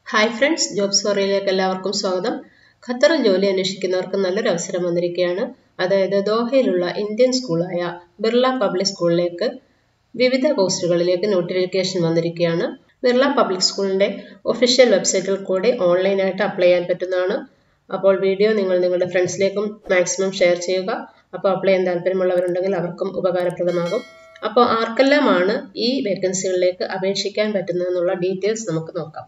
hi friends jobs ഫോറിയിലേക്ക് എല്ലാവർക്കും സ്വാഗതം ഖത്തറിൽ ജോലി അന്വേഷിക്കുന്നവർക്ക് നല്ലൊരു അവസരം വന്നിരിക്കുകയാണ് അതായത് ദോഹയിലുള്ള ഇന്ത്യൻ സ്കൂളായ ബിർള പബ്ലിക് സ്കൂളിലേക്ക് വിവിധ പോസ്റ്റുകളിലേക്ക് നോട്ടിഫിക്കേഷൻ വന്നിരിക്കുകയാണ് ബിർള പബ്ലിക് സ്കൂളിൻ്റെ ഒഫീഷ്യൽ വെബ്സൈറ്റിൽ കൂടി ഓൺലൈനായിട്ട് അപ്ലൈ ചെയ്യാൻ പറ്റുന്നതാണ് അപ്പോൾ വീഡിയോ നിങ്ങൾ നിങ്ങളുടെ ഫ്രണ്ട്സിലേക്കും മാക്സിമം ഷെയർ ചെയ്യുക അപ്പോൾ അപ്ലൈ ചെയ്യാൻ താല്പര്യമുള്ളവരുണ്ടെങ്കിൽ അവർക്കും ഉപകാരപ്രദമാകും അപ്പോൾ ആർക്കെല്ലാമാണ് ഈ വേക്കൻസികളിലേക്ക് അപേക്ഷിക്കാൻ പറ്റുന്നതെന്നുള്ള ഡീറ്റെയിൽസ് നമുക്ക് നോക്കാം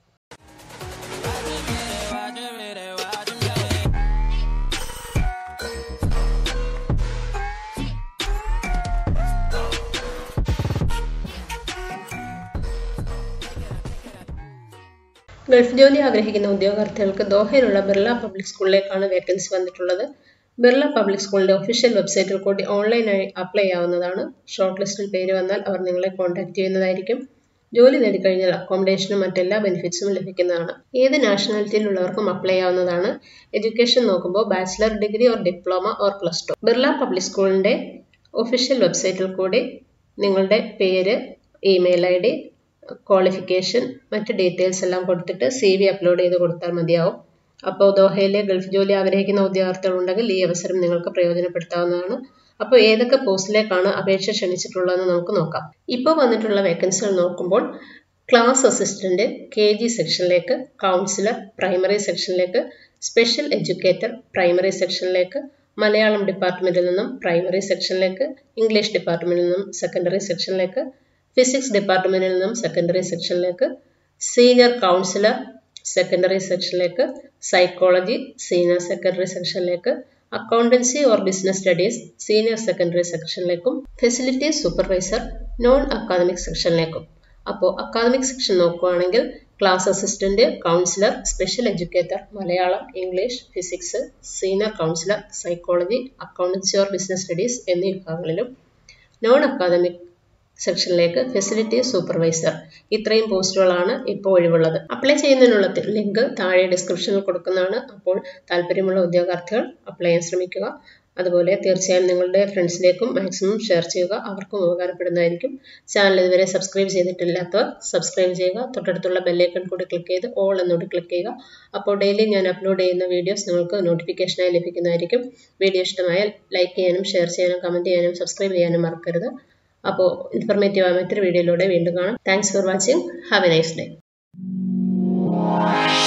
ഗൾഫ് ജോലി ആഗ്രഹിക്കുന്ന ഉദ്യോഗാർത്ഥികൾക്ക് ദോഹയിലുള്ള ബിർള പബ്ലിക് സ്കൂളിലേക്കാണ് വേക്കൻസി വന്നിട്ടുള്ളത് ബിർള പബ്ലിക് സ്കൂളിന്റെ ഒഫീഷ്യൽ വെബ്സൈറ്റിൽ കൂടി ഓൺലൈനായി അപ്ലൈ ചെയ്യാവുന്നതാണ് ഷോർട്ട് ലിസ്റ്റിൽ പേര് വന്നാൽ അവർ നിങ്ങളെ കോൺടാക്ട് ചെയ്യുന്നതായിരിക്കും ജോലി നേടിക്കഴിഞ്ഞാൽ അക്കോമഡേഷനും മറ്റെല്ലാ ബെനിഫിറ്റ്സും ലഭിക്കുന്നതാണ് ഏത് നാഷണാലിറ്റിയിലുള്ളവർക്കും അപ്ലൈ ചെയ്യാവുന്നതാണ് എഡ്യൂക്കേഷൻ നോക്കുമ്പോൾ bachelor degree or diploma or plus two Birla public സ്കൂളിന്റെ ഒഫീഷ്യൽ വെബ്സൈറ്റിൽ കൂടി നിങ്ങളുടെ പേര് ഇമെയിൽ ഐ ഡി ക്വാളിഫിക്കേഷൻ മറ്റ് ഡീറ്റെയിൽസ് എല്ലാം കൊടുത്തിട്ട് സി വി അപ്ലോഡ് ചെയ്ത് കൊടുത്താൽ മതിയാവും അപ്പോൾ ദോഹയിലെ ഗൾഫ് ജോലി ആഗ്രഹിക്കുന്ന ഉദ്യോഗാർത്ഥികളുണ്ടെങ്കിൽ ഈ അവസരം നിങ്ങൾക്ക് പ്രയോജനപ്പെടുത്താവുന്നതാണ് അപ്പോൾ ഏതൊക്കെ പോസ്റ്റിലേക്കാണ് അപേക്ഷ ക്ഷണിച്ചിട്ടുള്ളതെന്ന് നമുക്ക് നോക്കാം ഇപ്പോൾ വന്നിട്ടുള്ള വേക്കൻസികൾ നോക്കുമ്പോൾ ക്ലാസ് അസിസ്റ്റന്റ് കെ ജി സെക്ഷനിലേക്ക് കൗൺസിലർ പ്രൈമറി സെക്ഷനിലേക്ക് സ്പെഷ്യൽ എഡ്യൂക്കേറ്റർ പ്രൈമറി സെക്ഷനിലേക്ക് മലയാളം ഡിപ്പാർട്ട്മെന്റിൽ നിന്നും പ്രൈമറി സെക്ഷനിലേക്ക് ഇംഗ്ലീഷ് ഡിപ്പാർട്ട്മെന്റിൽ നിന്നും സെക്കൻഡറി സെക്ഷനിലേക്ക് ഫിസിക്സ് ഡിപ്പാർട്ട്മെന്റിൽ നിന്നും സെക്കൻഡറി സെക്ഷനിലേക്ക് സീനിയർ കൗൺസിലർ സെക്കൻഡറി സെക്ഷനിലേക്ക് സൈക്കോളജി സീനിയർ സെക്കൻഡറി സെക്ഷനിലേക്ക് accountancy or business studies senior secondary സെക്ഷനിലേക്കും ഫെസിലിറ്റീസ് സൂപ്പർവൈസർ നോൺ അക്കാദമിക് സെക്ഷനിലേക്കും അപ്പോൾ അക്കാദമിക് സെക്ഷൻ നോക്കുകയാണെങ്കിൽ class assistant counsellor special educator Malayalam English physics senior counsellor psychology accountancy or business studies എന്നീ വിഭാഗങ്ങളിലും non academic സെക്ഷനിലേക്ക് facility supervisor ഇത്രയും പോസ്റ്റുകളാണ് ഇപ്പോൾ ഒഴിവുള്ളത് അപ്ലൈ ചെയ്യുന്നതിനുള്ള ലിങ്ക് താഴെ ഡിസ്ക്രിപ്ഷനിൽ കൊടുക്കുന്നതാണ് അപ്പോൾ താല്പര്യമുള്ള ഉദ്യോഗാർത്ഥികൾ അപ്ലൈ ചെയ്യാൻ ശ്രമിക്കുക അതുപോലെ തീർച്ചയായും നിങ്ങളുടെ ഫ്രണ്ട്സിലേക്കും മാക്സിമം ഷെയർ ചെയ്യുക അവർക്കും ഉപകാരപ്പെടുന്നതായിരിക്കും ചാനൽ ഇതുവരെ സബ്സ്ക്രൈബ് ചെയ്തിട്ടില്ലാത്തവർ സബ്സ്ക്രൈബ് ചെയ്യുക തൊട്ടടുത്തുള്ള ബെല്ലൈക്കൺ കൂടി ക്ലിക്ക് ചെയ്ത് ഓൾ എന്നോട് ക്ലിക്ക് ചെയ്യുക അപ്പോൾ ഡെയിലി ഞാൻ അപ്ലോഡ് ചെയ്യുന്ന വീഡിയോസ് നിങ്ങൾക്ക് നോട്ടിഫിക്കേഷനായി ലഭിക്കുന്നതായിരിക്കും വീഡിയോ ഇഷ്ടമായാൽ ലൈക്ക് ചെയ്യാനും ഷെയർ ചെയ്യാനും കമൻറ്റ് ചെയ്യാനും സബ്സ്ക്രൈബ് ചെയ്യാനും മറക്കരുത് അപ്പോൾ ഇൻഫർമേറ്റീവ് ആയ മറ്റൊരു വീഡിയോയിലൂടെ വീണ്ടും കാണാം thanks for watching have a nice day